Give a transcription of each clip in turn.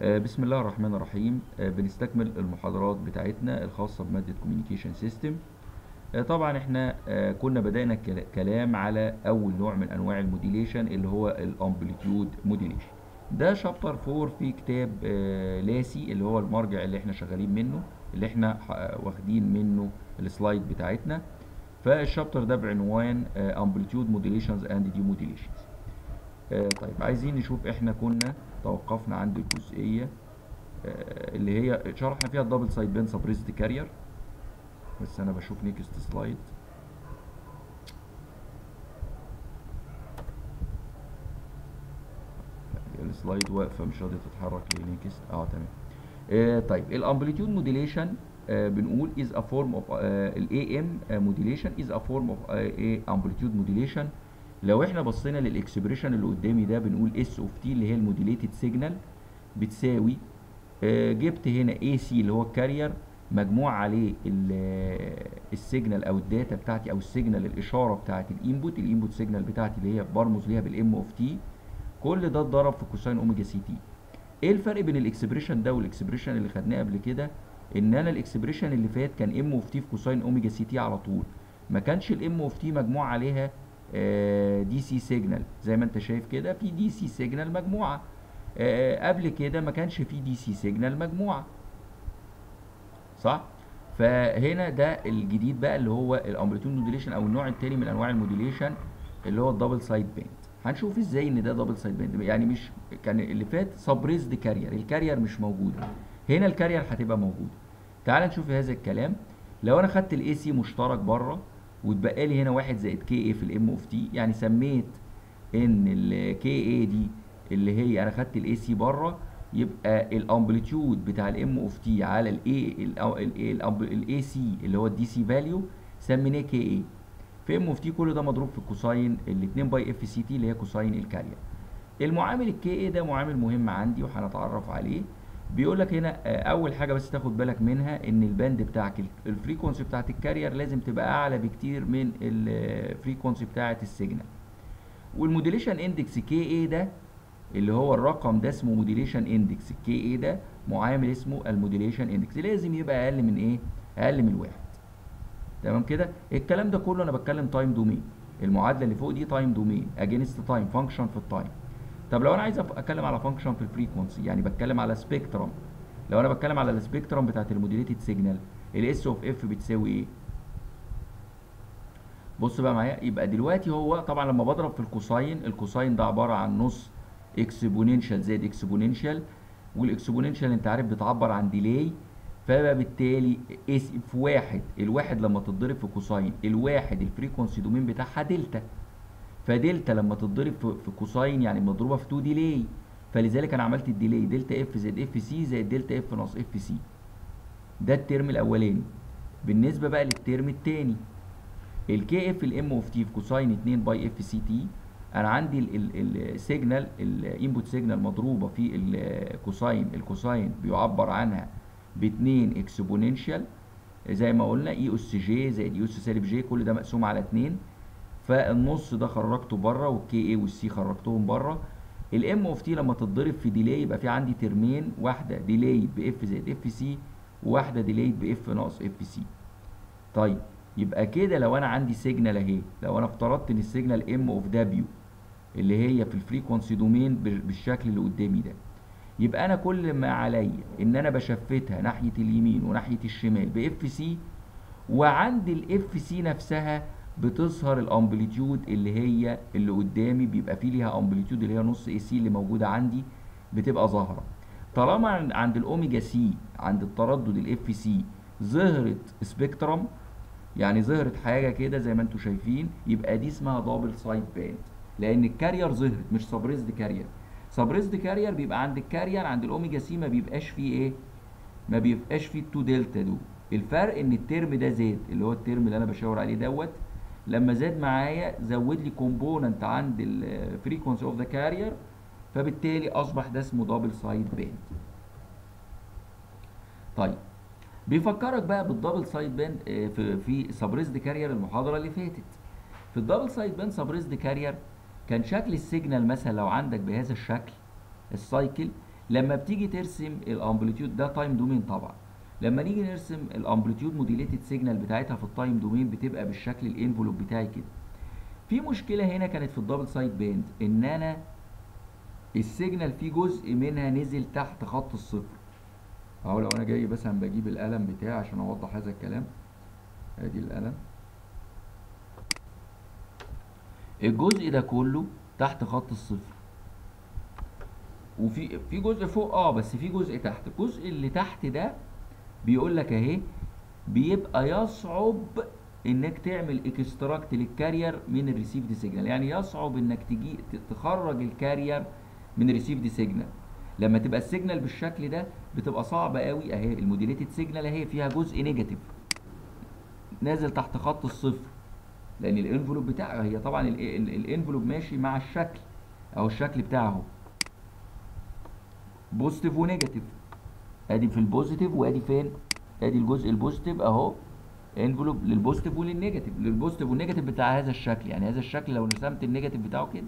آه، بسم الله الرحمن الرحيم آه، بنستكمل المحاضرات بتاعتنا الخاصة بمادة كوميونيكيشن سيستم طبعا احنا آه، كنا بدأنا الكلا- كلام على أول نوع من أنواع الموديليشن اللي هو الامبليتيود موديليشن ده شابتر 4 في كتاب آه، لاسي اللي هو المرجع اللي احنا شغالين منه اللي احنا ح- واخدين منه السلايد بتاعتنا فالشابتر ده بعنوان امبليتيود موديليشنز اند دي موديليشنز آه، طيب عايزين نشوف احنا كنا توقفنا عند الجزئية آه، اللي هي شرحنا فيها الدبل سايد بين سبريزد كارير بس انا بشوف نيكست سلايد السلايد واقفة مش راضية تتحرك ليه نيكست اه تمام آه طيب الامبليتيود موديليشن آه بنقول is a form of آه ال AM modulation is a form of آه ايه amplitude modulation لو احنا بصينا للاكسبريشن اللي قدامي ده بنقول اس اوف تي اللي هي الموديليتد سيجنال بتساوي آه جبت هنا اي سي اللي هو الكارير مجموع عليه السيجنال او الداتا بتاعتي او السيجنال الاشاره بتاعتي الانبوت الانبوت سيجنال بتاعتي اللي هي برمز ليها بالام اوف تي كل ده اتضرب في كوساين اوميجا سي تي ايه الفرق بين الاكسبريشن ده والاكسبريشن اللي خدناه قبل كده ان انا الاكسبريشن اللي فات كان ام اوف تي في كوساين اوميجا سي تي على طول ما كانش الام اوف تي مجموع عليها دي سي سيجنال زي ما انت شايف كده في دي سي سيجنال مجموعه آه، قبل كده ما كانش في دي سي سيجنال مجموعه صح فهنا ده الجديد بقى اللي هو الامبليتيود موديليشن او النوع التاني من انواع الموديليشن اللي هو الدبل سايد باند هنشوف ازاي ان ده دبل سايد باند يعني مش كان اللي فات سبريزد كارير الكارير مش موجود هنا الكارير هتبقى موجوده تعال نشوف هذا الكلام لو انا خدت الاي سي مشترك بره واتبقى لي هنا واحد زائد كي اي في الام اوف تي يعني سميت ان الكي اي دي اللي هي انا خدت الاي سي بره يبقى الامبليتيود بتاع الام اوف تي على الاي الاي سي اللي هو الدي سي فاليو سميناه كي اي في ام اوف تي كل ده مضروب في كوساين ال 2 باي اف سي تي اللي هي كوساين الكارير المعامل الكي اي ده معامل مهم عندي وهنتعرف عليه بيقول لك هنا آه، اول حاجه بس تاخد بالك منها ان الباند بتاعك الفريكونسي بتاعت الكارير لازم تبقى اعلى بكتير من الفريكونسي بتاعت السيجنال والموديليشن اندكس كي اي ده اللي هو الرقم ده اسمه موديليشن اندكس الكي اي ده معامل اسمه الموديليشن اندكس لازم يبقى اقل من ايه اقل من الواحد تمام كده الكلام ده كله انا بتكلم تايم دومين المعادله اللي فوق دي تايم دومين اجينست تايم فانكشن في التايم طب لو انا عايز أف- اتكلم على فانكشن في الفريكونسي يعني بتكلم على سبيكترم لو انا بتكلم على السبيكترم بتاعت الموديليتد سيجنال الاس اوف اف بتساوي ايه بص بقى معايا يبقى دلوقتي هو طبعا لما بضرب في الكوساين الكوساين ده عباره عن نص اكسبوننشال زائد اكسبوننشال والاكسبوننشال انت عارف بتعبر عن ديلي فبقى بالتالي اس في واحد الواحد لما تتضرب في كوساين الواحد الفريكونسي دومين بتاعها دلتا فدلتا لما تتضرب في في كوساين يعني مضروبه في 2 ديلي فلذلك انا عملت الديلي دلتا اف زائد اف سي زائد دلتا اف ناقص اف سي ده الترم الاولاني بالنسبه بقى للترم الثاني الكي اف الام اوف تي في كوساين 2 باي اف سي تي انا عندي السيجنال الانبوت سيجنال مضروبه في الكوساين الكوساين بيعبر عنها ب 2 اكسبوننشال زي ما قلنا اي اس جي زائد اي اس سالب جي كل ده مقسوم على 2 فالنص ده خرجته بره والكي اي والسي خرجتهم بره الام اوف تي لما تتضرب في ديلي يبقى في عندي ترمين واحده ديلي باف زائد اف سي وواحده ديلي باف ناقص اف سي طيب يبقى كده لو انا عندي سيجنال اهي لو انا افترضت ان السيجنال ام اوف دبليو اللي هي في الفريكونسي دومين بالشكل اللي قدامي ده يبقى انا كل ما عليا ان انا بشفتها ناحيه اليمين وناحيه الشمال باف سي وعند الاف سي نفسها بتظهر الامبليتيود اللي هي اللي قدامي بيبقى فيه ليها امبليتيود اللي هي نص اي سي اللي موجوده عندي بتبقى ظاهره طالما عن- عند الاوميجا سي عند التردد الاف سي ظهرت سبيكترم يعني ظهرت حاجه كده زي ما انتم شايفين يبقى دي اسمها دبل سايد باند لان الكارير ظهرت مش سبريزد كارير سبريزد كارير بيبقى عند الكارير عند الاوميجا سي ما بيبقاش فيه ايه ما بيبقاش فيه التو دلتا دول الفرق ان الترم ده زاد اللي هو الترم اللي انا بشاور عليه دوت لما زاد معايا زود لي كومبوننت عند الفريكونسي اوف ذا كارير فبالتالي اصبح ده اسمه دبل سايد باند طيب بيفكرك بقى بالدبل سايد باند آه، في في سبريزد كارير المحاضره اللي فاتت في الدبل سايد باند سبريزد كارير كان شكل السيجنال مثلا لو عندك بهذا الشكل السايكل لما بتيجي ترسم الامبليتيود ده تايم دومين طبعا لما نيجي نرسم الامبليتيود موديليتد سيجنال بتاعتها في التايم دومين بتبقى بالشكل الانفلوب بتاعي كده في مشكله هنا كانت في الدبل سايد باند ان انا السيجنال في جزء منها نزل تحت خط الصفر اهو لو انا جاي مثلا بجيب القلم بتاعي عشان اوضح هذا الكلام ادي القلم الجزء ده كله تحت خط الصفر وفي في جزء فوق اه بس في جزء تحت الجزء اللي تحت ده بيقول لك اهي بيبقى يصعب انك تعمل اكستراكت للكارير من الريسيفد سيجنال يعني يصعب انك تجي تخرج الكارير من الريسيفد سيجنال لما تبقى السيجنال بالشكل ده بتبقى صعبه قوي اهي الموديليتد سيجنال اهي فيها جزء نيجاتيف نازل تحت خط الصفر لان الانفلوب بتاعها هي طبعا الانفلوب ماشي مع الشكل اهو الشكل بتاعه اهو بوزيتيف ونيجاتيف ادي في البوزيتيف وادي فين ادي الجزء البوزيتيف اهو انفلوب للبوزيتيف وللنيجاتيف للبوزيتيف والنيجاتيف بتاع هذا الشكل يعني هذا الشكل لو رسمت النيجاتيف بتاعه كده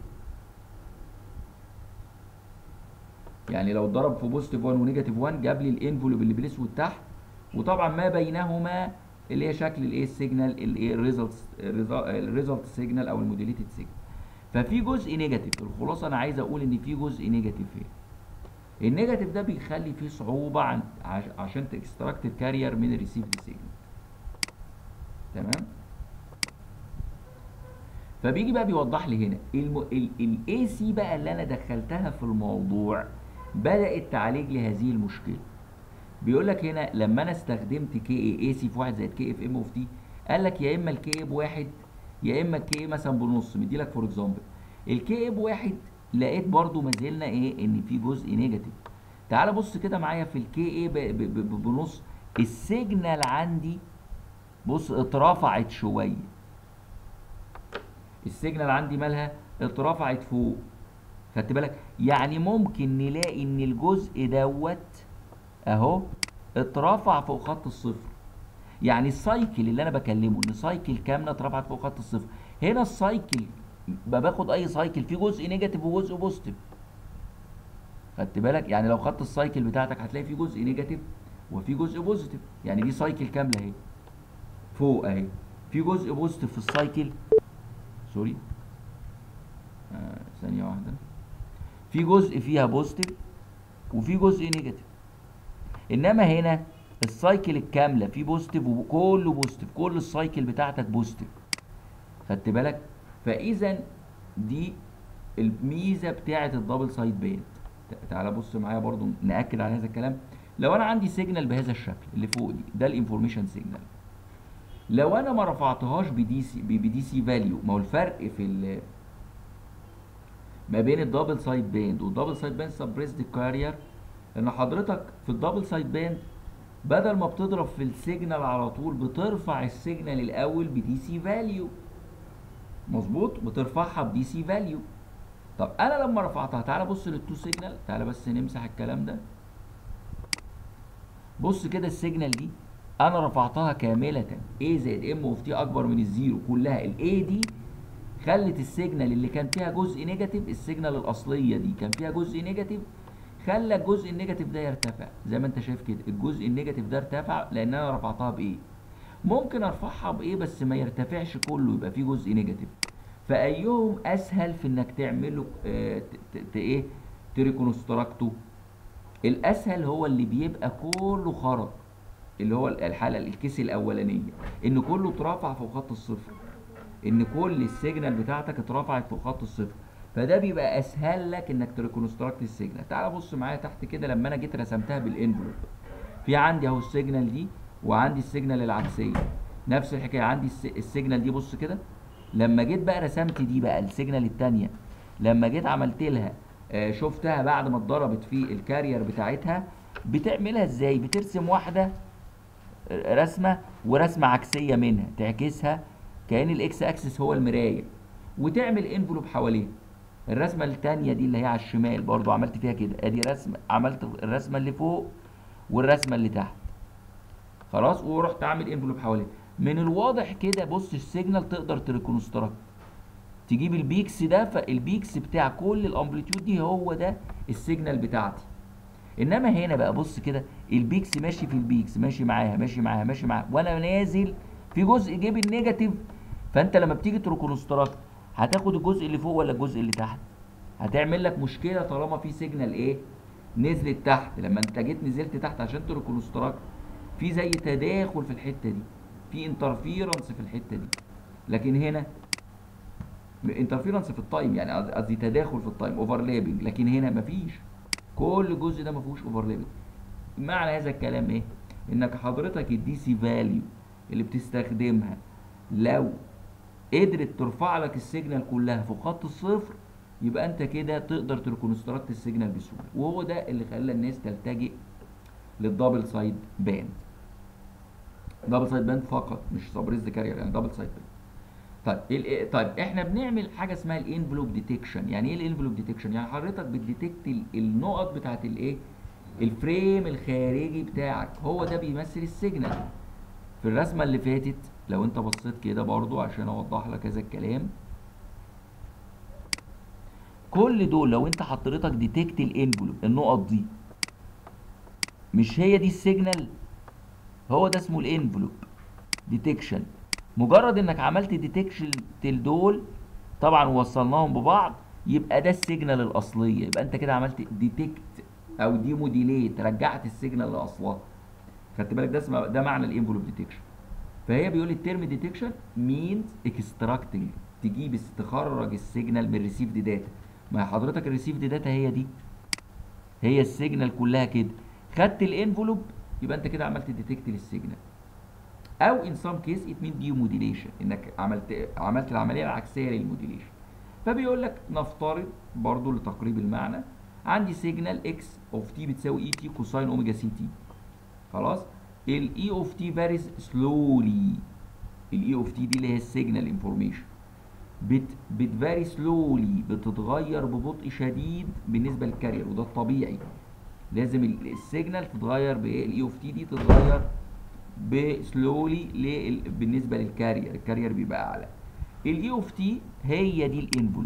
يعني لو اتضرب في بوزيتيف 1 ونيجاتيف 1 جاب لي الانفلوب اللي بالاسود تحت وطبعا ما بينهما اللي هي شكل الايه السيجنال الايه الريزلت الريزلت سيجنال او الموديليتد سيجنال ففي جزء نيجاتيف الخلاصه انا عايز اقول ان في جزء نيجاتيف هنا النيجاتيف ده بيخلي فيه صعوبه عن عشان تكستراكت الكارير من الريسيفد سيجنال تمام فبيجي بقى بيوضح لي هنا الاي سي بقى اللي انا دخلتها في الموضوع بدات تعالج لي هذه المشكله بيقول لك هنا لما انا استخدمت كي اي اي سي في 1 زائد كي اف ام اوف تي قال لك يا اما الكي اي بواحد يا اما الكي اي مثلا بنص مدي لك فور اكزامبل الكي اي بواحد لقيت برضو ما زلنا ايه ان في جزء نيجاتيف تعال بص كده معايا في الكي اي بنص السيجنال عندي بص اترفعت شويه السيجنال عندي مالها اترفعت فوق خدت بالك يعني ممكن نلاقي ان الجزء دوت اهو اترفع فوق خط الصفر يعني السايكل اللي انا بكلمه ان سايكل كامله اترفعت فوق خط الصفر هنا السايكل باخد اي سايكل في جزء نيجاتيف وجزء بوزيتيف خدت بالك يعني لو خدت السايكل بتاعتك هتلاقي في جزء نيجاتيف وفي جزء بوزيتيف يعني دي سايكل كامله اهي فوق اهي في جزء بوزيتيف في السايكل سوري آه ثانيه واحده في جزء فيها بوزيتيف وفي جزء نيجاتيف انما هنا السايكل الكامله في بوزيتيف وكله بوزيتيف كل السايكل بتاعتك بوزيتيف خدت بالك فاذا دي الميزه بتاعه الدبل سايد باند تعالى بص معايا برضو ناكد على هذا الكلام لو انا عندي سيجنال بهذا الشكل اللي فوق دي ده الانفورميشن سيجنال لو انا ما رفعتهاش بدي سي بدي سي فاليو ما هو الفرق في ال ما بين الدبل سايد باند والدبل سايد باند سبريسد كارير ان حضرتك في الدبل سايد باند بدل ما بتضرب في السيجنال على طول بترفع السيجنال الاول بدي سي فاليو مظبوط بترفعها بدي سي فاليو طب انا لما رفعتها تعالى بص للتو سيجنال تعالى بس نمسح الكلام ده بص كده السيجنال دي انا رفعتها كامله A زائد ام اوف تي اكبر من الزيرو كلها الاي دي خلت السيجنال اللي كان فيها جزء نيجاتيف السيجنال الاصليه دي كان فيها جزء نيجاتيف خلى الجزء النيجاتيف ده يرتفع زي ما انت شايف كده الجزء النيجاتيف ده ارتفع لان انا رفعتها بايه ممكن ارفعها بايه بس ما يرتفعش كله يبقى فيه جزء نيجاتيف فايهم اسهل في انك تعمله اه ايه تريكونستراكته الاسهل هو اللي بيبقى كله خرج اللي هو الحاله الكيس الاولانيه ان كله اترفع فوق خط الصفر ان كل السيجنال بتاعتك اترفعت فوق خط الصفر فده بيبقى اسهل لك انك تريكونستراكت السيجنال تعال بص معايا تحت كده لما انا جيت رسمتها بالانفلوب في عندي اهو السيجنال دي وعندي السيجنال العكسيه نفس الحكايه عندي السيجنال دي بص كده لما جيت بقى رسمت دي بقى السيجنال الثانيه لما جيت عملت لها آه شفتها بعد ما اتضربت في الكارير بتاعتها بتعملها ازاي بترسم واحده رسمه ورسمه عكسيه منها تعكسها كأن الاكس اكسس هو المرايه وتعمل انفلوب حواليها الرسمه الثانيه دي اللي هي على الشمال برضو عملت فيها كده ادي رسمه عملت الرسمه اللي فوق والرسمه اللي تحت خلاص ورحت عامل انفلوب حواليها من الواضح كده بص السيجنال تقدر تريكونستراكت تجيب البيكس ده فالبيكس بتاع كل الامبليتيود دي هو ده السيجنال بتاعتي انما هنا بقى بص كده البيكس ماشي في البيكس ماشي معاها ماشي معاها ماشي معاها وانا نازل في جزء جيب النيجاتيف فانت لما بتيجي تريكونستراكت هتاخد الجزء اللي فوق ولا الجزء اللي تحت هتعمل لك مشكله طالما في سيجنال ايه نزلت تحت لما انت جيت نزلت تحت عشان تريكونستراكت في زي تداخل في الحته دي في انترفيرنس في الحته دي لكن هنا انترفيرنس في التايم يعني قصدي- قصدي تداخل في التايم اوفرلابنج لكن هنا مفيش كل جزء ده ما فيهوش اوفرلابنج معنى هذا الكلام ايه انك حضرتك الدي سي فاليو اللي بتستخدمها لو قدرت ترفع لك السيجنال كلها في خط الصفر يبقى انت كده تقدر تريكونستراكت السيجنال بسهوله وهو ده اللي خلى الناس تلتجئ للدبل سايد باند دبل سايد باند فقط مش سبريز كارير يعني دبل سايد باند طيب ال- طيب احنا بنعمل حاجه اسمها الانفلوب ديتكشن يعني ايه الانفلوب ديتكشن يعني حضرتك بتديتكت ال- النقط بتاعت الايه الفريم الخارجي بتاعك هو ده بيمثل السيجنال في الرسمه اللي فاتت لو انت بصيت كده برضو عشان اوضح لك هذا الكلام كل دول لو انت حضرتك ديتكت الانفلوب النقط دي مش هي دي السيجنال هو ده اسمه الانفلوب ديتكشن مجرد انك عملت ديتكشن دول طبعا وصلناهم ببعض يبقى ده السيجنال الاصليه يبقى انت كده عملت ديتكت او دي موديليت رجعت السيجنال لاصلها خدت بالك ده اسمه ده معنى الانفلوب ديتكشن فهي بيقول لي الترم ديتكشن مينز اكستراكتنج تجيب تخرج السيجنال من الريسيفد داتا ما هي حضرتك الريسيفد داتا هي دي هي السيجنال كلها كده خدت الانفلوب يبقى انت كده عملت ديتكت للسيجنال او ان سام كيس ات مين ديو موديليشن انك عملت عملت العمليه العكسيه للموديليشن فبيقول لك نفترض برضو لتقريب المعنى عندي سيجنال اكس اوف تي بتساوي اي تي كوساين اوميجا سي تي خلاص الاي اوف تي فاريز سلولي الاي اوف تي دي اللي هي السيجنال انفورميشن بت بتفاري سلولي بتتغير ببطء شديد بالنسبه للكارير وده الطبيعي لازم ال- السيجنال تتغير بايه الاي اوف تي دي تتغير بسلولي لل- بالنسبه للكارير الكارير بيبقى اعلى الاي اوف تي هي دي الانفلوب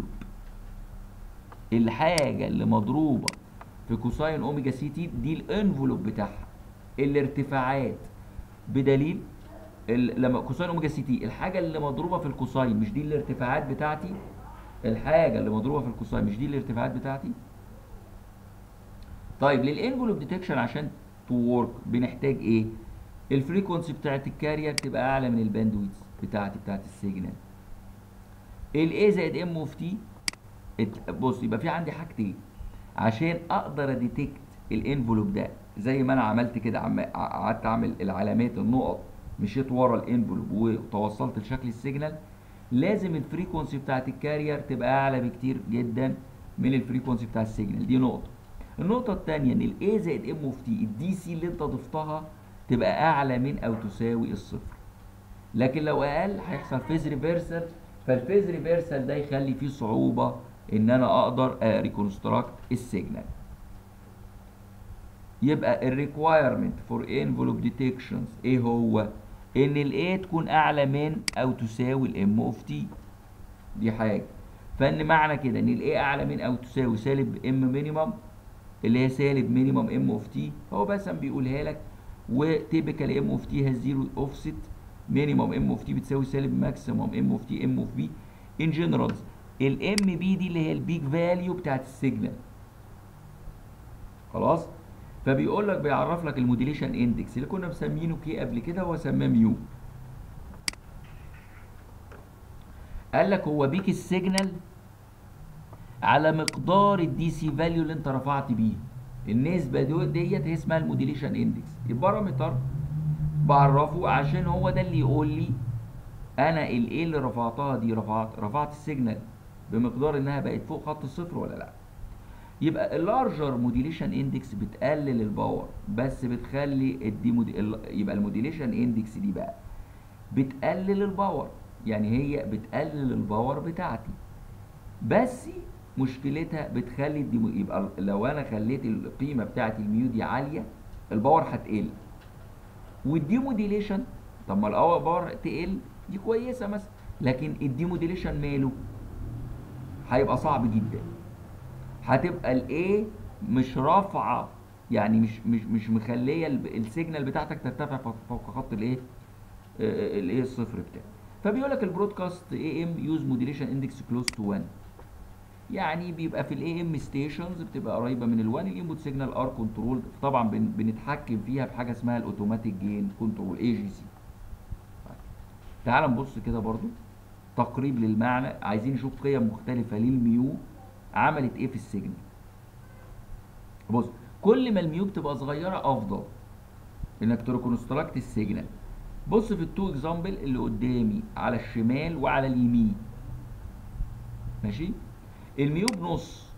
الحاجه اللي مضروبه في كوساين اوميجا سي تي دي الانفلوب بتاعها الارتفاعات بدليل ال- لما كوساين اوميجا سي تي الحاجه اللي مضروبه في الكوساين مش دي الارتفاعات بتاعتي الحاجه اللي مضروبه في الكوساين مش دي الارتفاعات بتاعتي طيب للانفلوب ديتكشن عشان تو ورك بنحتاج ايه الفريكونسي بتاعت الكارير تبقى اعلى من الباندويث بتاعتي بتاعت السيجنال الاي زائد ام اوف تي بص يبقى في عندي حاجتين عشان اقدر اديتكت الانفلوب ده زي ما انا عملت كده عم- قعدت اعمل العلامات النقط مشيت ورا الانفلوب وتوصلت لشكل السيجنال لازم الفريكونسي بتاعت الكارير تبقى اعلى بكتير جدا من الفريكونسي بتاع السيجنال دي نقطه النقطه الثانيه ان الاي زائد ام اوف تي الدي سي اللي انت ضفتها تبقى اعلى من او تساوي الصفر لكن لو اقل هيحصل فيز ريفرسال فالفيز ريفرسال ده يخلي فيه صعوبه ان انا اقدر ريكونستراكت السيجنال يبقى الريكوايرمنت فور انفلوب ديتكشنز ايه هو ان الاي تكون اعلى من او تساوي الام اوف تي دي حاجه فان معنى كده ان الاي اعلى من او تساوي سالب ام مينيمم اللي هي سالب مينيمم ام اوف تي هو بس بيقولها لك وتيبيكال ام اوف تي هاز زيرو اوفست مينيمم ام اوف تي بتساوي سالب ماكسيمم ام اوف تي ام اوف بي ان جنرالز الام بي دي اللي هي البيك فاليو بتاعت السيجنال خلاص فبيقول لك بيعرف لك الموديليشن اندكس اللي كنا مسمينه كي قبل كده هو سماه ميو قال لك هو بيك السيجنال على مقدار الدي سي فاليو اللي انت رفعت بيه النسبه دو ديت هي اسمها الموديليشن اندكس البارامتر بعرفه عشان هو ده اللي يقول لي انا الايه اللي رفعتها دي رفعت رفعت السيجنال بمقدار انها بقت فوق خط الصفر ولا لا يبقى اللارجر موديليشن اندكس بتقلل الباور بس بتخلي الدي مودي... ال- يبقى الموديليشن اندكس دي بقى بتقلل الباور يعني هي بتقلل الباور بتاعتي بس مشكلتها بتخلي الديمو يبقى لو انا خليت القيمه بتاعت الميو دي عاليه الباور هتقل والديموديليشن طب ما الباور تقل دي كويسه مثلا لكن الديموديليشن ماله هيبقى صعب جدا هتبقى الايه مش رافعه يعني مش مش مش مخليه ال- السيجنال بتاعتك ترتفع فوق- فوق خط الايه آه، الايه الصفر بتاعه فبيقول لك البرودكاست اي ام يوز موديليشن اندكس كلوز تو 1 يعني بيبقى في الاي ام ستيشنز بتبقى قريبه من ال1 الانبوت سيجنال ار كنترول طبعا بن بنتحكم فيها بحاجه اسمها الاوتوماتيك جين كنترول اي جي سي تعال نبص كده برضو تقريب للمعنى عايزين نشوف قيم مختلفه للميو عملت ايه في السيجنال بص كل ما الميو بتبقى صغيره افضل انك تريكونستراكت السيجنال بص في التو اكزامبل اللي قدامي على الشمال وعلى اليمين ماشي الميو بنص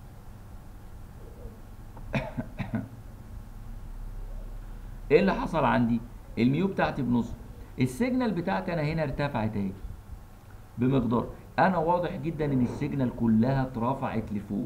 ايه اللي حصل عندي الميو بتاعتي بنص السيجنال بتاعتي انا هنا ارتفعت اهي بمقدار انا واضح جدا ان السيجنال كلها اترفعت لفوق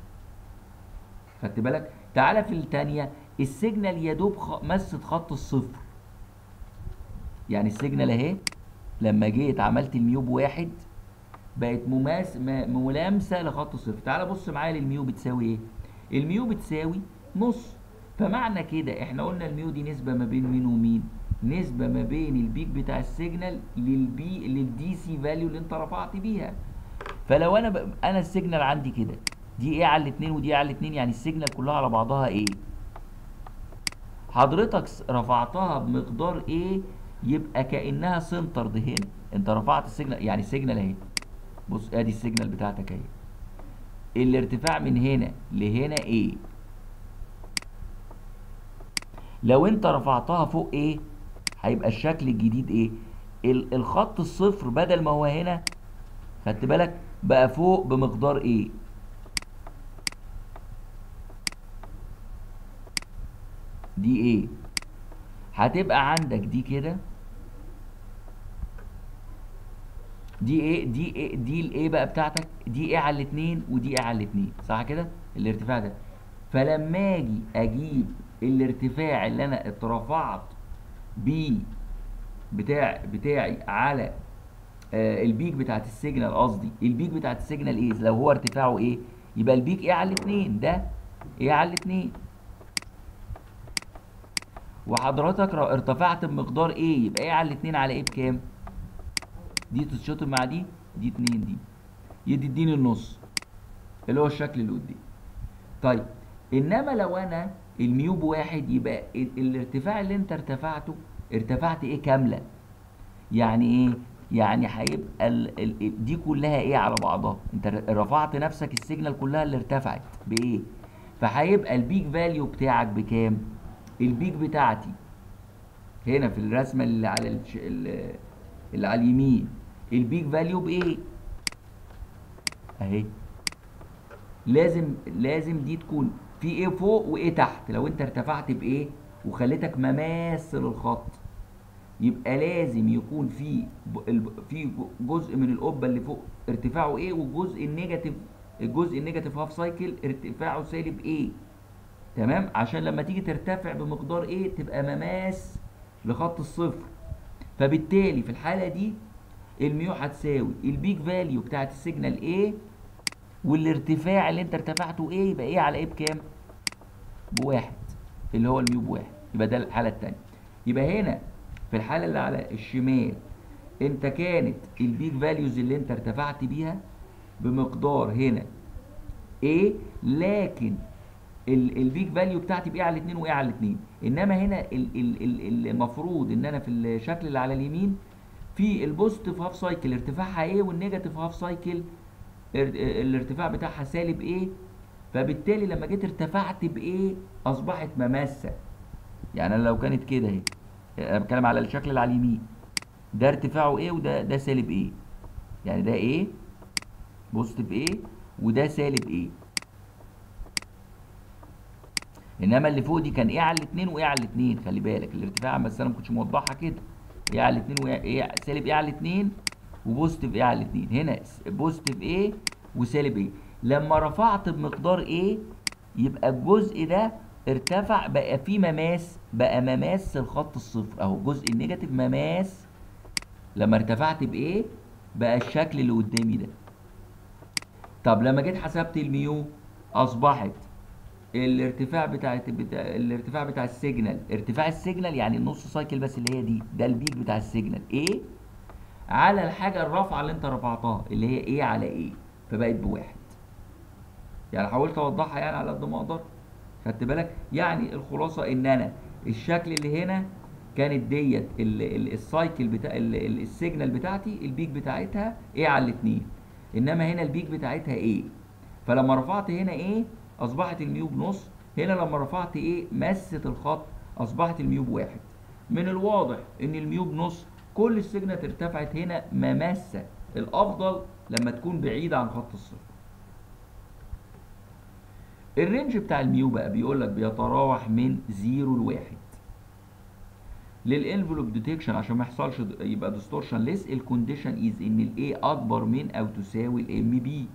خدت بالك تعالى في الثانيه السيجنال يا دوب خ... مست خط الصفر يعني السيجنال اهي لما جيت عملت الميو بواحد بقت مماس م- ملامسه لخط الصفر تعالى بص معايا للميو بتساوي ايه الميو بتساوي نص فمعنى كده احنا قلنا الميو دي نسبه ما بين مين ومين نسبه ما بين البيك بتاع السيجنال للبي للدي سي فاليو اللي انت رفعت بيها فلو انا ب... انا السيجنال عندي كده دي ايه على الاثنين ودي على الاثنين يعني السيجنال كلها على بعضها ايه حضرتك س- رفعتها بمقدار ايه يبقى كانها سنترد هنا انت رفعت السيجنال يعني السيجنال اهي بص ادي السيجنال بتاعتك اهي الارتفاع من هنا لهنا ايه لو انت رفعتها فوق ايه هيبقى الشكل الجديد ايه ال- الخط الصفر بدل ما هو هنا خدت بالك بقى فوق بمقدار ايه دي ايه هتبقى عندك دي كده دي ايه دي ايه دي الايه بقى بتاعتك دي ايه على الاتنين ودي ايه على الاتنين صح كده الارتفاع ده فلما اجي اجيب الارتفاع اللي انا اترفعت بيه بتاع بتاعي على آه البيك بتاعت السيجنال قصدي البيك بتاعت السيجنال ايه لو هو ارتفاعه ايه يبقى البيك ايه على الاتنين ده ايه على الاتنين وحضرتك لو ارتفعت بمقدار ايه يبقى ايه على الاتنين على ايه بكام دي تتشطب مع دي دي اتنين دي يدي اديني النص اللي هو الشكل اللي قدامي طيب انما لو انا الميو بواحد يبقى ال- الارتفاع اللي انت ارتفعته ارتفعت ايه كامله يعني ايه يعني هيبقى ال- ال- دي كلها ايه على بعضها انت ر- رفعت نفسك السيجنال كلها اللي ارتفعت بايه فهيبقى البيك فاليو بتاعك بكام البيك بتاعتي هنا في الرسمه اللي على الش... ال- اللي على اليمين البيك فاليو بايه اهي لازم لازم دي تكون في ايه فوق وايه تحت لو انت ارتفعت بايه وخليتك مماس للخط يبقى لازم يكون في ب- الب- في جزء من القبه اللي فوق ارتفاعه ايه والجزء النيجاتيف الجزء النيجاتيف هاف سايكل ارتفاعه سالب ايه تمام عشان لما تيجي ترتفع بمقدار ايه تبقى مماس لخط الصفر فبالتالي في الحاله دي الميو هتساوي البيك فاليو بتاعت السيجنال ايه والارتفاع اللي انت ارتفعته ايه يبقى ايه على ايه بكام بواحد اللي هو الميو بواحد يبقى ده الحاله الثانيه يبقى هنا في الحاله اللي على الشمال انت كانت البيك فاليوز اللي انت ارتفعت بيها بمقدار هنا ايه لكن ال- البيك فاليو بتاعتي بايه على الاثنين وايه على الاثنين انما هنا ال- ال- ال- المفروض ان انا في الشكل اللي على اليمين في البوزيتيف هاف سايكل ارتفاعها ايه والنيجاتيف هاف سايكل ار- الارتفاع بتاعها سالب ايه فبالتالي لما جيت ارتفعت بايه اصبحت مماسه يعني انا لو كانت كده اهي انا بتكلم على الشكل اللي على اليمين ده ارتفاعه ايه وده ده سالب ايه يعني ده ايه بوزيتيف ايه وده سالب ايه انما اللي فوق دي كان ايه على الاثنين وايه على الاثنين خلي بالك الارتفاع بس انا ما كنتش موضحها كده ايه على الاثنين وايه ايه سالب ايه على الاثنين وبوزيتيف ايه على الاثنين هنا بوزيتيف ايه وسالب ايه لما رفعت بمقدار ايه يبقى الجزء ده ارتفع بقى فيه مماس بقى مماس الخط الصفر اهو الجزء النيجاتيف مماس لما ارتفعت بايه بقى الشكل اللي قدامي ده طب لما جيت حسبت الميو اصبحت الارتفاع بتاع, بتاع الارتفاع بتاع السيجنال ارتفاع السيجنال يعني النص سايكل بس اللي هي دي ده البيك بتاع السيجنال ايه على الحاجه الرافعه اللي انت رفعتها اللي هي ايه على ايه فبقت بواحد يعني حاولت اوضحها يعني على قد ما اقدر خدت بالك يعني الخلاصه ان انا الشكل اللي هنا كانت ديت السايكل بتاع السيجنال بتاعتي البيك بتاعتها ايه على الاثنين انما هنا البيك بتاعتها ايه فلما رفعت هنا ايه اصبحت الميو بنص هنا لما رفعت ايه مست الخط اصبحت الميو بواحد من الواضح ان الميو بنص كل السيجنال ارتفعت هنا مماسة الافضل لما تكون بعيدة عن خط الصفر الرينج بتاع الميو بقى بيقول لك بيتراوح من 0 لواحد للانفلوب ديتكشن عشان ما يحصلش يبقى ديستورشن ليس الكونديشن از ان الاي اكبر من او تساوي الام بي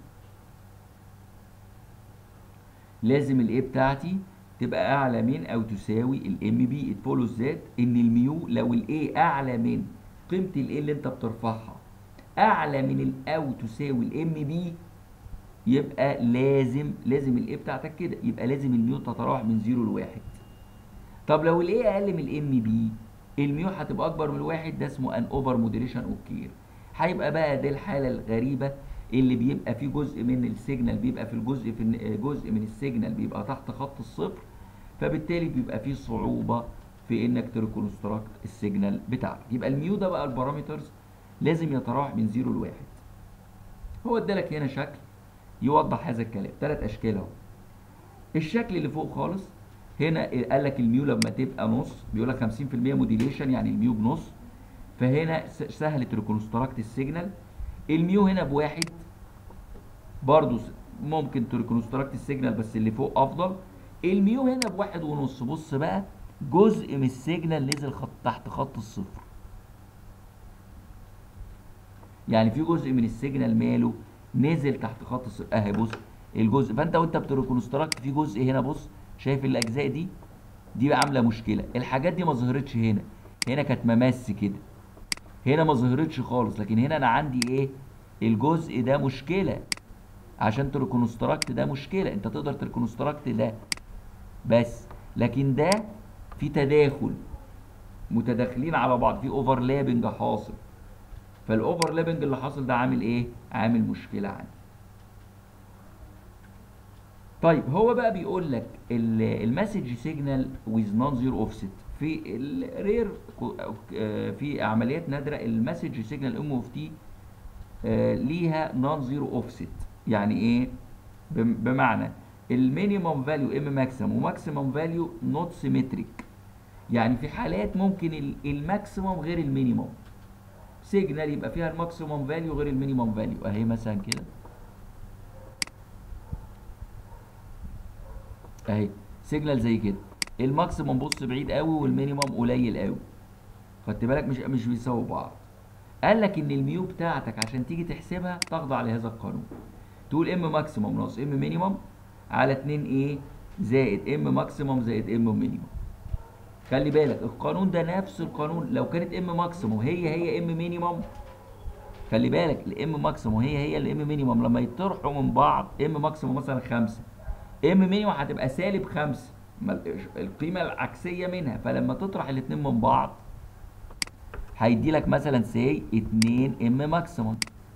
لازم الاي بتاعتي تبقى اعلى من او تساوي الام بي ات فولوز ذات ان الميو لو الاي اعلى من قيمه الاي اللي انت بترفعها اعلى من ال او تساوي الام بي يبقى لازم لازم الاي بتاعتك كده يبقى لازم الميو تتراوح من 0 لواحد طب لو الاي اقل من الام بي الميو هتبقى اكبر من الواحد ده اسمه ان اوفر مودريشن اوكير هيبقى بقى دي الحاله الغريبه اللي بيبقى فيه جزء من السيجنال بيبقى في الجزء في جزء من السيجنال بيبقى تحت خط الصفر فبالتالي بيبقى فيه صعوبه في انك تريكونستراكت السيجنال بتاعتك يبقى الميو ده بقى البارامترز لازم يتراوح من 0 لواحد هو ادالك هنا شكل يوضح هذا الكلام ثلاث اشكال اهو الشكل اللي فوق خالص هنا قال لك الميو لما تبقى نص بيقول لك 50% موديليشن يعني الميو بنص فهنا سهل تريكونستراكت السيجنال الميو هنا بواحد برضو ممكن تريكونستراكت السيجنال بس اللي فوق افضل الميو هنا بواحد ونص بص بقى جزء من السيجنال نزل خط تحت خط الصفر يعني في جزء من السيجنال ماله نزل تحت خط الصفر اهي بص الجزء فانت وانت بتريكونستراكت في جزء هنا بص شايف الاجزاء دي دي عامله مشكله الحاجات دي ما ظهرتش هنا هنا كانت ممس كده هنا ما ظهرتش خالص لكن هنا انا عندي ايه الجزء ده مشكله عشان تريكونستراكت ده مشكله انت تقدر تريكونستراكت ده بس لكن ده في تداخل متداخلين على بعض في اوفرلابنج حاصل فالاوفرلابنج اللي حاصل ده عامل ايه عامل مشكله عندي طيب هو بقى بيقول لك المسج سيجنال ويز نون زيرو اوفست في الرير في عمليات نادره المسج سيجنال ام اوف تي ليها نون زيرو اوفست يعني ايه بمعنى المينيمم فاليو ام ماكسيمم وماكسيمم فاليو نوت سيمتريك يعني في حالات ممكن الماكسيمم غير المينيمم سيجنال يبقى فيها الماكسيمم فاليو غير المينيمم فاليو اهي مثلا كده اهي سيجنال زي كده الماكسيمم بص بعيد قوي والمينيمم قليل قوي خدت بالك مش مش بيساووا بعض قال لك ان الميو بتاعتك عشان تيجي تحسبها تخضع لهذا القانون تقول ام ماكسيمم ناقص ام مينيمم على 2 ايه زائد ام ماكسيمم زائد ام مينيمم خلي بالك القانون ده نفس القانون لو كانت ام ماكسيمم هي هي ام مينيمم خلي بالك الام ماكسيمم هي هي الام مينيمم لما يطرحوا من بعض ام ماكسيمم مثلا 5 ام مينيمم هتبقى سالب 5 القيمه العكسيه منها فلما تطرح الاثنين من بعض هيدي لك مثلا سي 2 ام ماكسيمم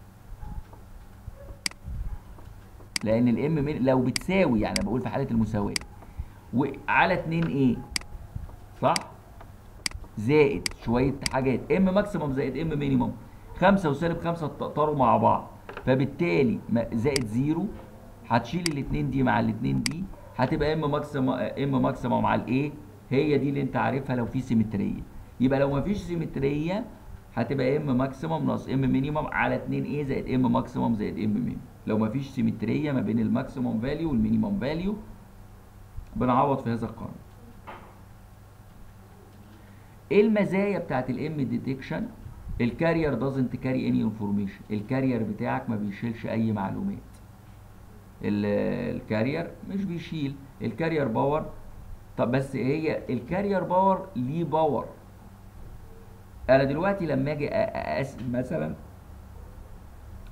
لان الام لو بتساوي يعني بقول في حاله المساواه وعلى 2 ايه صح زائد شويه حاجات ام ماكسيمم زائد ام مينيمم 5 وسالب 5 طاروا مع بعض فبالتالي زائد زيرو هتشيل الاثنين دي مع الاثنين دي هتبقى ام ماكسيمم ام ماكسيمم مع الايه هي دي اللي انت عارفها لو في سيمتريه يبقى لو مفيش سيمتريه هتبقى ام ماكسيمم ناقص ام مينيمم على 2 ايه زائد ام ماكسيمم زائد ام مينيمم لو مفيش سيمتريه ما بين الماكسيمم فاليو والمينيمم فاليو بنعوض في هذا القانون ايه المزايا بتاعت الام ديتكشن الكارير دازنت كاري اني انفورميشن الكارير بتاعك ما بيشيلش اي معلومات الكارير مش بيشيل الكارير باور طب بس هي الكارير باور ليه باور انا دلوقتي لما اجي اقسم مثلا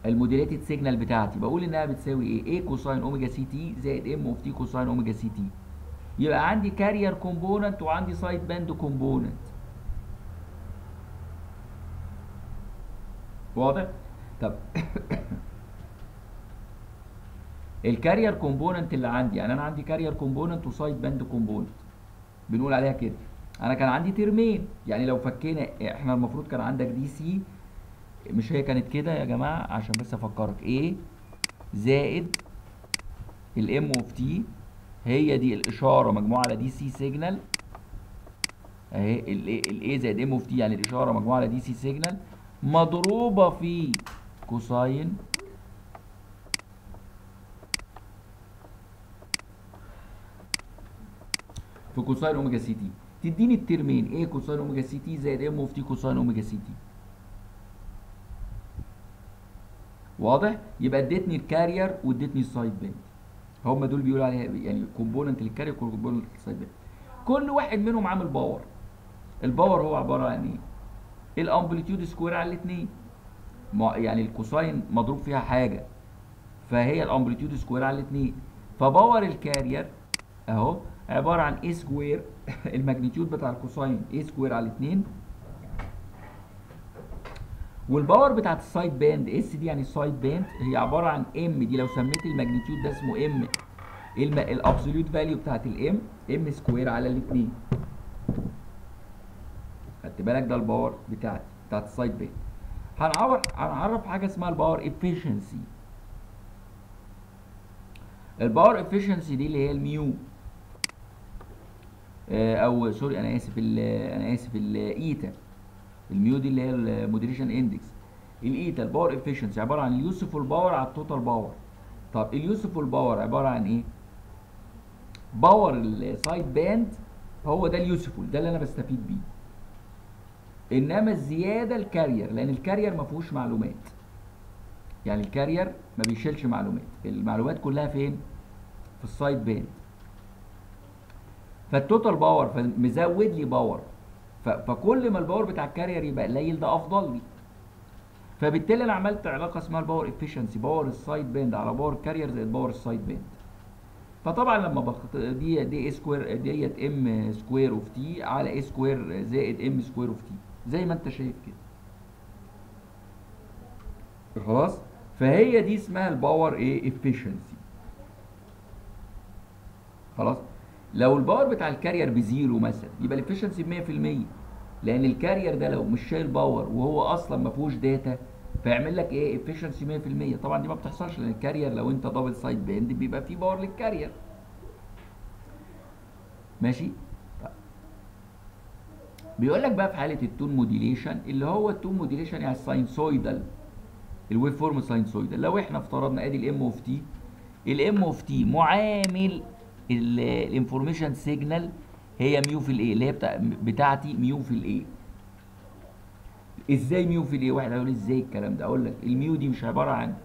الموديليتد سيجنال بتاعتي بقول انها بتساوي ايه؟ ايه كوساين اوميجا سي تي زائد ام اوف تي كوساين اوميجا سي تي يبقى عندي كارير كومبوننت وعندي سايد باند كومبوننت واضح طب الكارير كومبوننت اللي عندي يعني انا عندي كارير كومبوننت وسايد باند كومبوننت بنقول عليها كده انا كان عندي ترمين يعني لو فكينا احنا المفروض كان عندك دي سي مش هي كانت كده يا جماعه عشان بس افكرك ايه زائد الام اوف تي هي دي الاشاره مجموعه على دي سي سيجنال اهي الاي زائد ام اوف تي يعني الاشاره مجموعه على دي سي سيجنال مضروبه في كوساين في كوساين اوميجا سي تي تديني الترمين ايه كوساين اوميجا سي تي زائد ام اوف تي كوساين اوميجا سي تي واضح يبقى اديتني الكارير واديتني السايد باند هم دول بيقولوا عليها يعني كومبوننت للكارير وكومبوننت للسايد باند كل واحد منهم عامل باور الباور هو عباره عن ايه الامبليتيود سكوير على الاثنين يعني الكوساين مضروب فيها حاجه فهي الامبليتيود سكوير على الاثنين فباور الكارير اهو عباره عن اي سكوير الماجنتيود بتاع الكوساين اي سكوير على 2 والباور بتاعت السايد باند اس دي يعني السايد باند هي عباره عن ام دي لو سميت الماجنتيود ده اسمه ام الابسوليوت فاليو بتاعت الام ام سكوير على الاثنين خدت بالك ده الباور بتاعتي بتاعت السايد باند هنعرف هنعرف حاجه اسمها الباور افيشنسي الباور افيشنسي دي اللي هي الميو او سوري انا اسف انا اسف الايتا الميو دي اللي هي المودريشن اندكس الايتا الباور افيشنسي عباره عن اليوسفول باور على التوتال باور طب اليوسفول باور عباره عن ايه باور السايد باند هو ده اليوسفول ده اللي انا بستفيد بيه انما الزياده الكارير لان الكارير ما فيهوش معلومات يعني الكارير ما بيشيلش معلومات المعلومات كلها فين في السايد باند فالتوتال باور فمزود لي باور فكل ما الباور بتاع الكارير يبقى قليل ده افضل لي فبالتالي انا عملت علاقه اسمها الباور افيشنسي باور السايد باند على باور الكارير زائد باور السايد باند فطبعا لما بخط دي دي اي سكوير ديت ام سكوير اوف تي على اي سكوير زائد ام سكوير اوف تي زي ما انت شايف كده خلاص فهي دي اسمها الباور ايه افيشنسي خلاص لو الباور بتاع الكارير بزيرو مثلا يبقى الافشنسي ب 100% لان الكارير ده لو مش شايل باور وهو اصلا ما فيهوش داتا فيعمل لك ايه افشنسي 100% طبعا دي ما بتحصلش لان الكارير لو انت دبل سايد باند بيبقى فيه باور للكارير ماشي طيب. بيقول لك بقى في حاله التون موديليشن اللي هو التون موديليشن يعني الساينسويدال الويف فورم ساينسويدال لو احنا افترضنا ادي الام اوف تي الام اوف تي معامل الانفورميشن سيجنال هي ميو في الايه اللي هي بتاع بتاعتي ميو في الايه ازاي ميو في الايه واحد هيقول ازاي الكلام ده اقول لك الميو دي مش عباره عن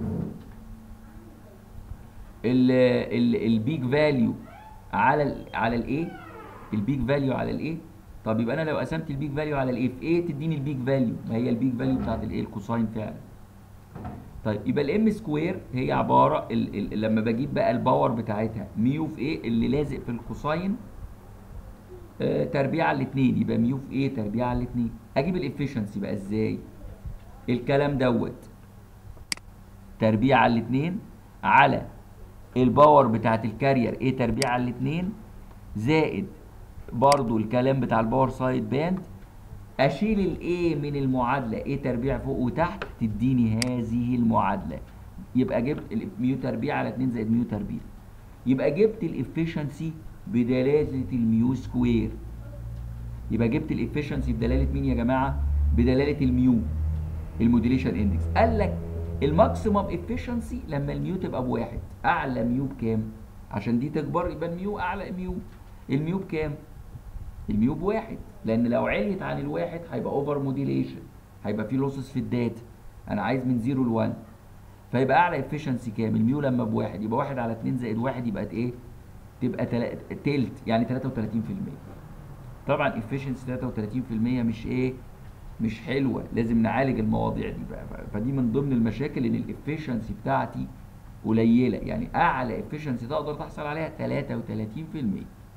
ال ال البيج فاليو على ال على الايه البيج فاليو على الايه طب يبقى انا لو قسمت البيج فاليو على الايه في ايه تديني البيج فاليو ما هي البيج فاليو بتاعت الايه الكوساين فعلا طيب يبقى الام سكوير هي عباره ال ال لما بجيب بقى الباور بتاعتها ميو في ايه اللي لازق في الكوساين آه تربيع على الاثنين يبقى ميو في ايه تربيع على الاثنين اجيب الافشنسي بقى ازاي الكلام دوت تربيع على الاثنين على الباور بتاعت الكارير ايه تربيع على الاثنين زائد برضو الكلام بتاع الباور سايد باند اشيل الايه من المعادله ايه تربيع فوق وتحت تديني هذه المعادله يبقى جبت ميو تربيع على 2 زائد ميو تربيع يبقى جبت الافشنسي بدلاله الميو سكوير يبقى جبت الافشنسي بدلاله مين يا جماعه بدلاله الميو الموديليشن اندكس قال لك الماكسيمم افشنسي لما الميو تبقى بواحد اعلى ميو بكام عشان دي تكبر يبقى الميو اعلى ميو الميو بكام الميو بواحد لان لو عليت عن الواحد هيبقى اوفر موديليشن هيبقى في لوسز في الداتا انا عايز من 0 ل 1 فيبقى اعلى افشنسي كام الميو لما بواحد يبقى واحد على 2 زائد واحد يبقى ايه تبقى تل... تلت يعني 33% طبعا افشنسي 33% مش ايه مش حلوه لازم نعالج المواضيع دي بقى فدي من ضمن المشاكل ان الافشنسي بتاعتي قليله يعني اعلى افشنسي تقدر تحصل عليها 33%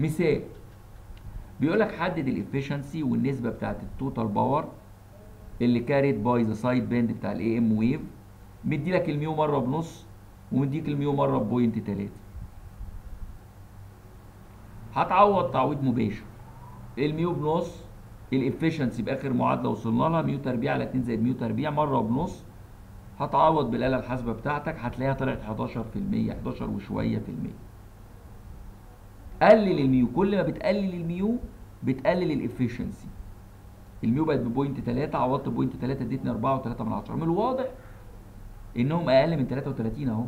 مثال بيقول لك حدد الافشنسي والنسبه بتاعت التوتال باور اللي كاريت باي ذا سايد باند بتاع الاي ام ويف مدي لك الميو مره بنص ومديك الميو مره بوينت 3 هتعوض تعويض مباشر الميو بنص الافشنسي باخر معادله وصلنا لها ميو تربيع على 2 زائد ميو تربيع مره وبنص هتعوض بالاله الحاسبه بتاعتك هتلاقيها طلعت 11% 11 وشويه في المية قلل الميو كل ما بتقلل الميو بتقلل الافشنسي الميو بقت ببوينت 3 عوضت بوينت 3 اديتني 4.3 من 10 من الواضح انهم اقل من 33 اهو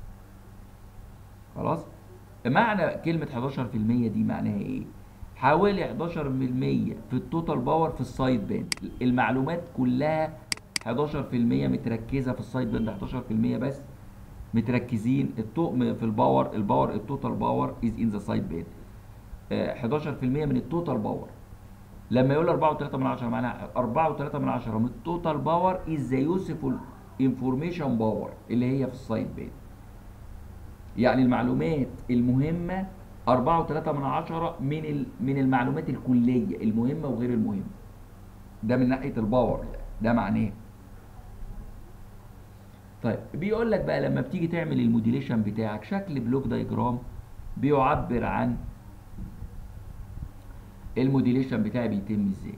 خلاص معنى كلمه 11% دي معناها ايه حوالي 11% في التوتال باور في السايد باند المعلومات كلها 11% متركزه في السايد باند 11% بس متركزين الطقم في الباور الباور التوتال باور از ان ذا سايد باند 11% من التوتال باور لما يقول 4.3 من 10 معناها 4.3 من 10 من التوتال باور از ذا يوسفول انفورميشن باور اللي هي في السايد باند يعني المعلومات المهمه 4.3 من 10 من ال- من المعلومات الكليه المهمه وغير المهمه ده من ناحيه الباور يعني ده معناه طيب بيقول لك بقى لما بتيجي تعمل الموديليشن بتاعك شكل بلوك دايجرام بيعبر عن الموديليشن بتاعي بيتم ازاي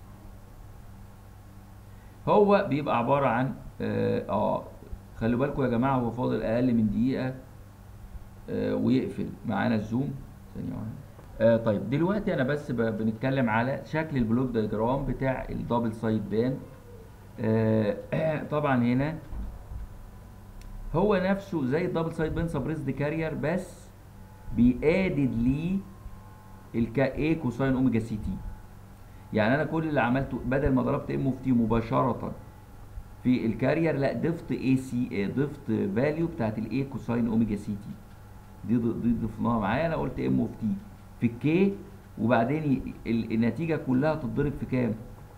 هو بيبقى عباره عن اه, آه خلوا بالكم يا جماعه هو فاضل اقل من دقيقه آه ويقفل معانا الزوم ثانيه واحده آه طيب دلوقتي انا بس ب- بنتكلم على شكل البلوك دايجرام بتاع الدبل سايد باند آه طبعا هنا هو نفسه زي الدبل سايد باند سبريسد كارير بس بيادد ليه الكا ايه كوساين اوميجا سي تي يعني انا كل اللي عملته بدل ما ضربت ام اوف تي مباشره في الكارير لا ضفت اي سي ضفت فاليو بتاعت الاي كوساين اوميجا سي تي دي ض- دي ضفناها معايا انا قلت ام اوف تي في الكي وبعدين ي- ال- النتيجه كلها تتضرب في كام؟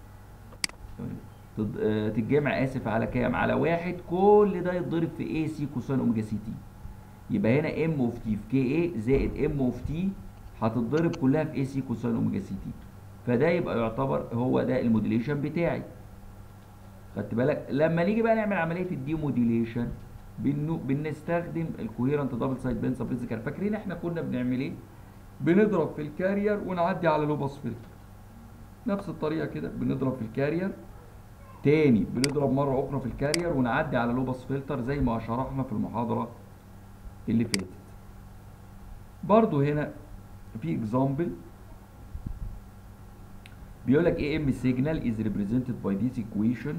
تض- آه، تتجمع اسف على كام؟ على واحد كل ده يتضرب في اي سي كوساين اوميجا سي تي يبقى هنا ام اوف تي في كي اي زائد ام اوف تي هتتضرب كلها في اي سي كوساين اوميجا سي تي فده يبقى يعتبر هو ده الموديليشن بتاعي خدت بالك لما نيجي بقى نعمل عمليه الديموديليشن بنو بنستخدم الكوهيرنت دبل سايد بين سبريسكر فاكرين احنا كنا بنعمل ايه بنضرب في الكارير ونعدي على لوباس فلتر نفس الطريقه كده بنضرب في الكارير تاني بنضرب مره اخرى في الكارير ونعدي على لوباس فلتر زي ما شرحنا في المحاضره اللي فاتت برضو هنا في اكزامبل بيقول لك اي ام سيجنال از ريبريزنتد باي ذيس ايكويشن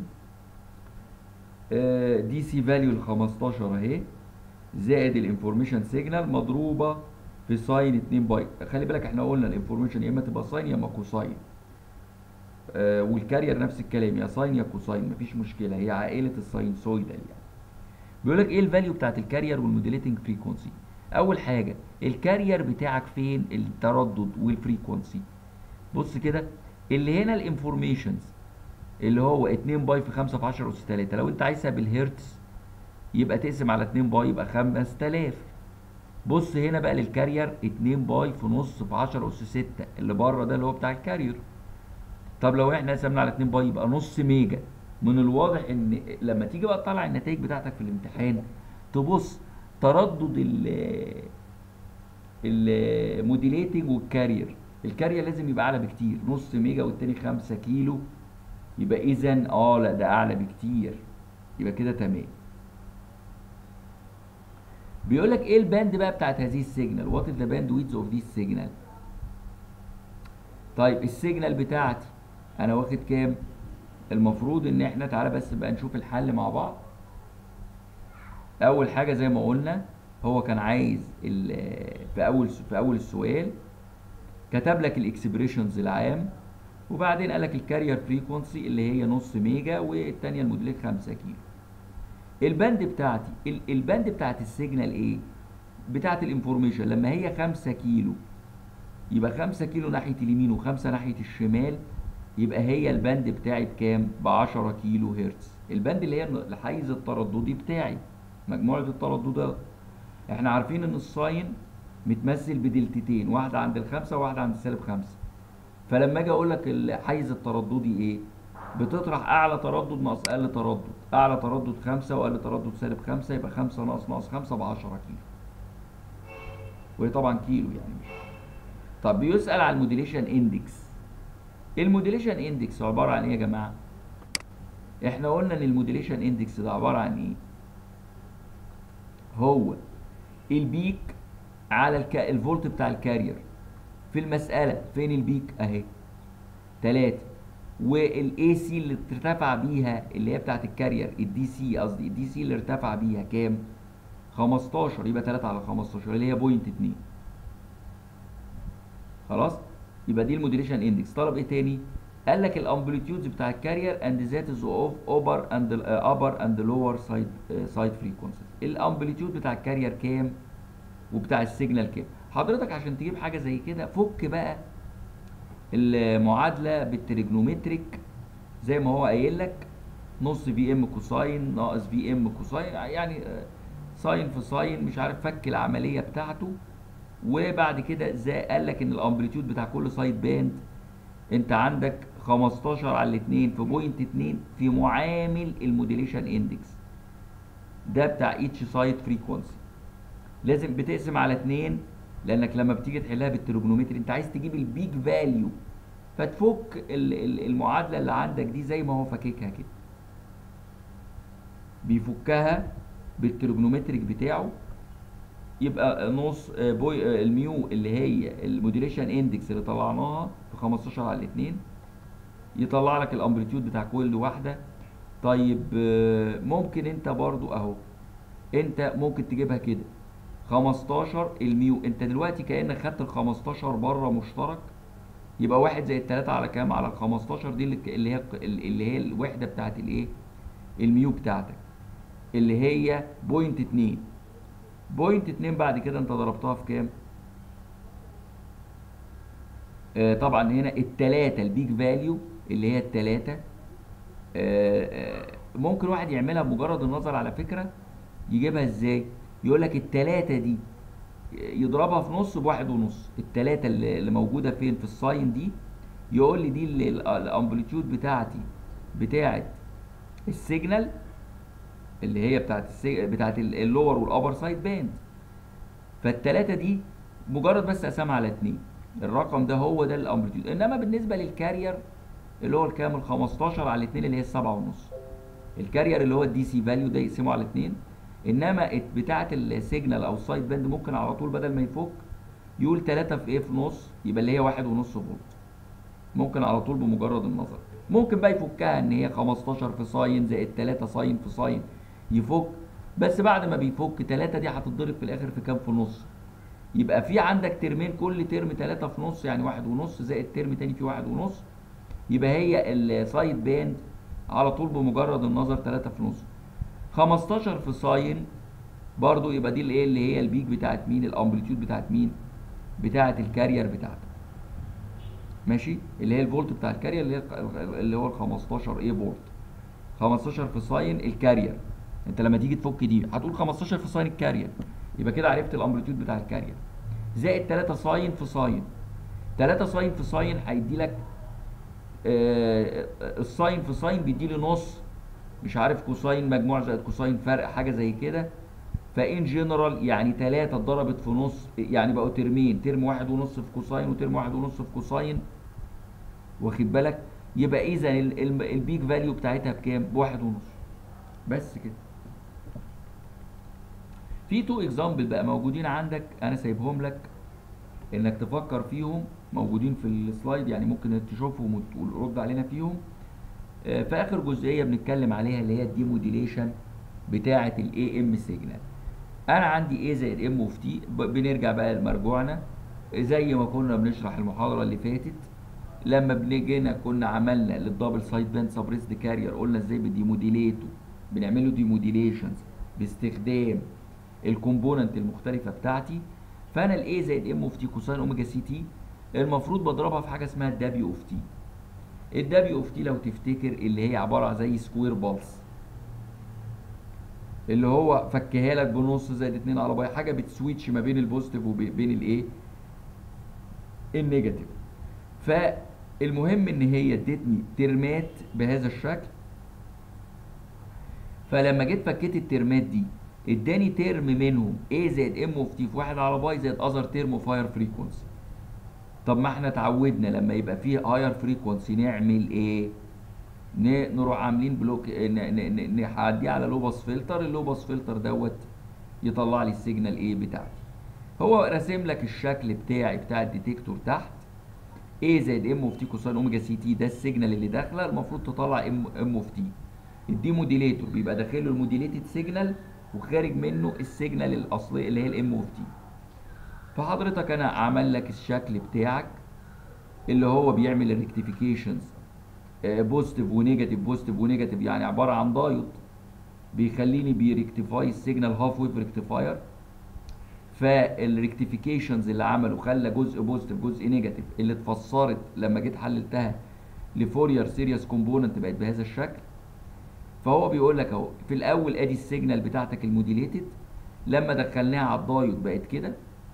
دي سي فاليو ال 15 اهي زائد الانفورميشن سيجنال مضروبه في ساين 2 باي خلي بالك احنا قلنا الانفورميشن يا اما تبقى ساين يا اما كوساين آه والكارير نفس الكلام يا ساين يا كوساين مفيش مشكله هي عائله الساينسويدال يعني بيقول لك ايه الفاليو بتاعت الكارير والموديليتنج فريكونسي اول حاجه الكارير بتاعك فين التردد والفريكونسي بص كده اللي هنا الانفورميشنز اللي هو 2 باي في 5 في 10 اس 3 لو انت عايزها بالهرتز يبقى تقسم على 2 باي يبقى 5000 بص هنا بقى للكارير 2 باي في نص في 10 اس 6 اللي بره ده اللي هو بتاع الكارير طب لو احنا قسمنا على 2 باي يبقى نص ميجا من الواضح ان لما تيجي بقى تطلع النتائج بتاعتك في الامتحان تبص تردد ال الموديليتنج والكارير الكارير لازم يبقى اعلى بكتير نص ميجا والتاني 5 كيلو يبقى اذا اه لا ده اعلى بكتير يبقى كده تمام بيقول لك ايه الباند بقى بتاعت هذه السيجنال وات از ذا باند ويدز اوف ذيس سيجنال طيب السيجنال بتاعتي انا واخد كام المفروض ان احنا تعالى بس بقى نشوف الحل مع بعض اول حاجه زي ما قلنا هو كان عايز ال- في اول في اول السؤال كتب لك الاكسبريشنز العام وبعدين قال لك الكارير فريكونسي اللي هي نص ميجا والثانيه الموديليت 5 كيلو الباند بتاعتي ال- الباند بتاعت السيجنال ايه بتاعت الانفورميشن لما هي 5 كيلو يبقى 5 كيلو ناحيه اليمين و5 ناحيه الشمال يبقى هي الباند بتاعي بكام ب 10 كيلو هرتز الباند اللي هي الحيز الترددي بتاعي مجموعه الترددات احنا عارفين ان الساين متمثل بدلتتين واحده عند الخمسه وواحده عند السالب خمسه فلما اجي اقول لك الحيز الترددي ايه بتطرح اعلى تردد ناقص اقل تردد اعلى تردد خمسة واقل تردد سالب خمسة يبقى خمسة ناقص ناقص خمسة ب 10 كيلو وهي طبعا كيلو يعني مش طب بيسأل على الموديليشن اندكس الموديليشن اندكس عبارة عن ايه يا جماعة احنا قلنا ان الموديليشن اندكس ده عبارة عن ايه هو البيك على الك... الفولت بتاع الكارير في المسألة فين البيك اهي 3 والاي سي اللي ارتفع بيها اللي هي بتاعت الكارير الدي سي قصدي الدي سي اللي ارتفع بيها كام 15 يبقى 3 على 15 اللي هي بوينت 2 خلاص يبقى دي الموديليشن اندكس طلب ايه تاني قال لك الامبليتيودز بتاع الكارير اند ذات اوف اوبر اند ابر اند لور سايد سايد فريكونسيز الامبليتيود بتاع الكارير كام وبتاع السيجنال كام حضرتك عشان تجيب حاجه زي كده فك بقى المعادله بالتريجنومتريك زي ما هو قايل لك نص في ام كوساين ناقص في ام كوساين يعني ساين في ساين مش عارف فك العمليه بتاعته وبعد كده زي قال لك ان الامبليتيود بتاع كل سايد باند انت عندك 15 على الاثنين في بوينت 2 في معامل الموديليشن اندكس ده بتاع ايتش سايد فريكونسي لازم بتقسم على 2 لانك لما بتيجي تحلها بالتريجونومتري انت عايز تجيب البيك فاليو فتفك المعادله اللي عندك دي زي ما هو فاككها كده بيفكها بالتريجونومتريك بتاعه يبقى نص بوي الميو اللي هي الموديليشن اندكس اللي طلعناها في 15 على الاثنين يطلع لك الامبليتيود بتاع كل واحده طيب ممكن انت برضو اهو انت ممكن تجيبها كده 15 الميو انت دلوقتي كانك خدت ال 15 بره مشترك يبقى واحد زائد 3 على كام على ال 15 دي اللي هي اللي هي الوحده بتاعت الايه الميو بتاعتك اللي هي بوينت 2 بوينت 2 بعد كده انت ضربتها في كام آه طبعا هنا التلاتة البيك فاليو اللي هي التلاتة آه آه ممكن واحد يعملها بمجرد النظر على فكرة يجيبها ازاي يقول لك التلاتة دي يضربها في نص بواحد ونص التلاتة اللي, اللي موجودة فين في الساين دي يقول لي دي الامبليتيود بتاعتي بتاعت السيجنال اللي هي بتاعت السي... بتاعت اللور والابر سايد باند فالتلاتة دي مجرد بس اقسمها على اتنين الرقم ده هو ده الامبليتيود انما بالنسبة للكارير اللي هو الكامل 15 على اتنين اللي هي السبعة ونص الكارير اللي هو الدي سي فاليو ده يقسمه على اتنين انما بتاعت السيجنال او السايد باند ممكن على طول بدل ما يفك يقول 3 في ايه في نص يبقى اللي هي واحد ونص فولت ممكن على طول بمجرد النظر ممكن بقى يفكها ان هي 15 في ساين زائد 3 ساين في ساين يفك بس بعد ما بيفك 3 دي هتتضرب في الاخر في كام في نص يبقى في عندك ترمين كل ترم 3 في نص يعني واحد ونص زائد ترم تاني فيه واحد ونص يبقى هي السايد باند على طول بمجرد النظر 3 في نص 15 في ساين برضو يبقى دي الايه اللي هي البيك بتاعت مين الامبليتيود بتاعت مين بتاعت الكارير بتاعتك ماشي اللي هي الفولت بتاع الكارير اللي هي اللي هو ال 15 ايه فولت 15 في ساين الكارير انت لما تيجي تفك دي هتقول 15 في ساين الكارير يبقى كده عرفت الامبليتيود بتاع الكارير زائد 3 ساين في ساين 3 ساين في ساين هيدي لك آه الساين في ساين بيدي لي نص مش عارف كوساين مجموع زائد كوساين فرق حاجه زي كده فان جنرال يعني 3 اتضربت في نص يعني بقوا ترمين ترم واحد ونص في كوساين وترم واحد ونص في كوساين واخد بالك يبقى اذا البيك فاليو بتاعتها بكام؟ بواحد ونص بس كده في تو اكزامبل بقى موجودين عندك انا سايبهم لك انك تفكر فيهم موجودين في السلايد يعني ممكن تشوفهم وتقول رد علينا فيهم في اخر جزئيه بنتكلم عليها اللي هي الديموديليشن بتاعه الاي ام سيجنال انا عندي ايه زائد ام اوف تي بنرجع بقى لمرجوعنا زي ما كنا بنشرح المحاضره اللي فاتت لما بنجينا كنا عملنا للدبل سايد باند سبريسد كارير قلنا ازاي بديموديليته بنعمله ديموديليشنز باستخدام الكومبوننت المختلفه بتاعتي فانا الاي زائد ام اوف تي كوساين اوميجا سي تي المفروض بضربها في حاجه اسمها الدبليو اوف تي الدبليو اوف تي لو تفتكر اللي هي عباره عن زي سكوير بالس اللي هو فكها لك بنص زائد 2 على باي حاجه بتسويتش ما بين البوزيتيف وبين الايه النيجاتيف فالمهم ان هي ادتني ترمات بهذا الشكل فلما جيت فكيت الترمات دي اداني ترم منهم A زائد ام اوف تي في 1 على باي زائد اذر ترم اوف هاير فريكونسي طب ما احنا اتعودنا لما يبقى فيه هاير فريكونسي نعمل ايه نروح عاملين بلوك نعديه على لو باس فلتر اللو باس فلتر دوت يطلع لي السيجنال ايه بتاعتي هو راسم لك الشكل بتاعي بتاع الديتكتور تحت A زائد ام اوف تي كوساين اوميجا سي تي ده السيجنال اللي داخله المفروض تطلع ام ام اوف تي الدي موديليتور بيبقى داخل له الموديليتد سيجنال وخارج منه السيجنال الاصلي اللي هي الام اوف تي فحضرتك انا عمل لك الشكل بتاعك اللي هو بيعمل الريكتيفيكيشنز بوزيتيف ونيجاتيف بوزيتيف ونيجاتيف يعني عباره عن دايود بيخليني بيريكتيفاي السيجنال هاف ويف ريكتيفاير فالريكتيفيكيشنز اللي عمله خلى جزء بوزيتيف جزء نيجاتيف اللي اتفسرت لما جيت حللتها لفورير سيريس كومبوننت بقت بهذا الشكل فهو بيقول لك اهو في الاول ادي السيجنال بتاعتك الموديليتد لما دخلناها على الدايود بقت كده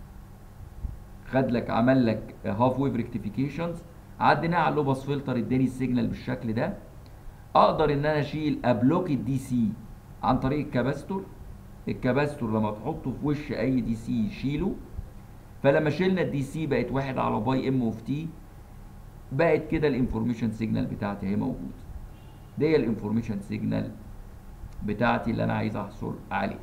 خد لك عمل لك هاف ويف ريكتيفيكيشنز عديناها على اللوباس فلتر اداني السيجنال بالشكل ده اقدر ان انا اشيل ابلوك الدي سي عن طريق الكاباستور الكاباستور لما تحطه في وش اي دي سي يشيله فلما شلنا الدي سي بقت واحد على باي ام اوف تي بقت كده الانفورميشن سيجنال بتاعتي اهي موجوده دي الانفورميشن سيجنال بتاعتي اللي انا عايز احصل عليها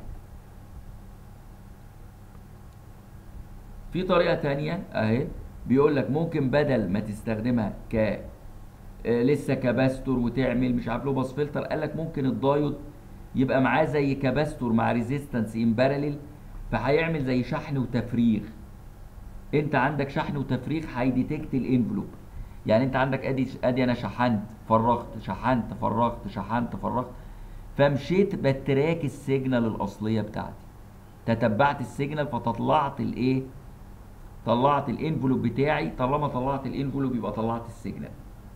في طريقه تانية اهي بيقول لك ممكن بدل ما تستخدمها ك آه لسه كاباستور وتعمل مش عارف له باس فلتر قال لك ممكن الدايود يبقى معاه زي كاباستور مع ريزيستنس ان باراليل فهيعمل زي شحن وتفريغ انت عندك شحن وتفريغ هيديتكت الانفلوب يعني انت عندك ادي ادي انا شحنت فرغت شحنت فرغت شحنت فرغت فمشيت بتراك السيجنال الاصليه بتاعتي تتبعت السيجنال فطلعت الايه طلعت الانفلوب بتاعي طالما طلعت الانفلوب يبقى طلعت السيجنال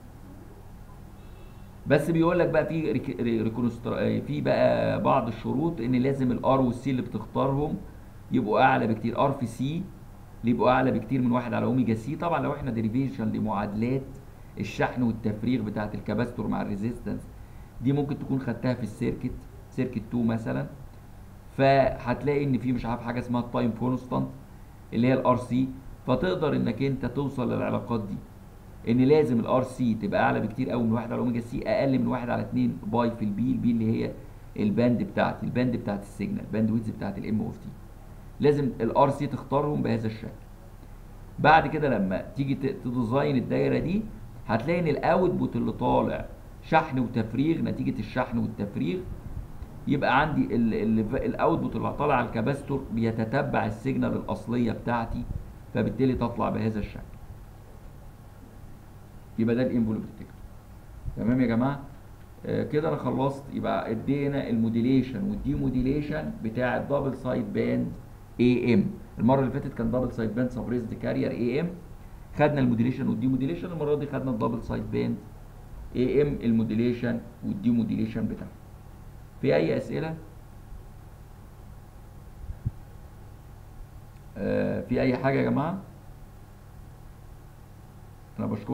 بس بيقول لك بقى في ريكونستر في بقى بعض الشروط ان لازم الار والسي اللي بتختارهم يبقوا اعلى بكتير ار في سي يبقوا اعلى بكتير من واحد على اوميجا سي طبعا لو احنا ديريفيشن لمعادلات الشحن والتفريغ بتاعه الكاباستور مع الريزيستنس دي ممكن تكون خدتها في السيركت سيركت 2 مثلا فهتلاقي ان في مش عارف حاجه اسمها التايم كونستانت اللي هي الار سي فتقدر انك انت توصل للعلاقات دي ان لازم الار سي تبقى اعلى بكتير قوي من 1 على اوميجا سي اقل من 1 على 2 باي في البي البي اللي هي الباند بتاعتي الباند بتاعت السيجنال باند ويدز بتاعت الام اوف تي لازم الار سي تختارهم بهذا الشكل بعد كده لما تيجي تديزاين الدايره دي هتلاقي ان الاوتبوت اللي طالع شحن وتفريغ نتيجه الشحن والتفريغ يبقى عندي الاوتبوت اللي طالع على الكاباستور بيتتبع السيجنال الاصليه بتاعتي فبالتالي تطلع بهذا الشكل يبقى ده الانفلوب ديتكتور تمام يا جماعه آه كده انا خلصت يبقى ادينا الموديليشن والدي موديليشن بتاع الدبل سايد باند اي ام المره اللي فاتت كان دبل سايد باند سبريزد كارير اي ام خدنا الموديليشن والدي موديليشن المره دي خدنا الدبل سايد باند اي ام الموديليشن والدي موديليشن بتاعه في اي اسئله آه في اي حاجه يا جماعه انا بشكر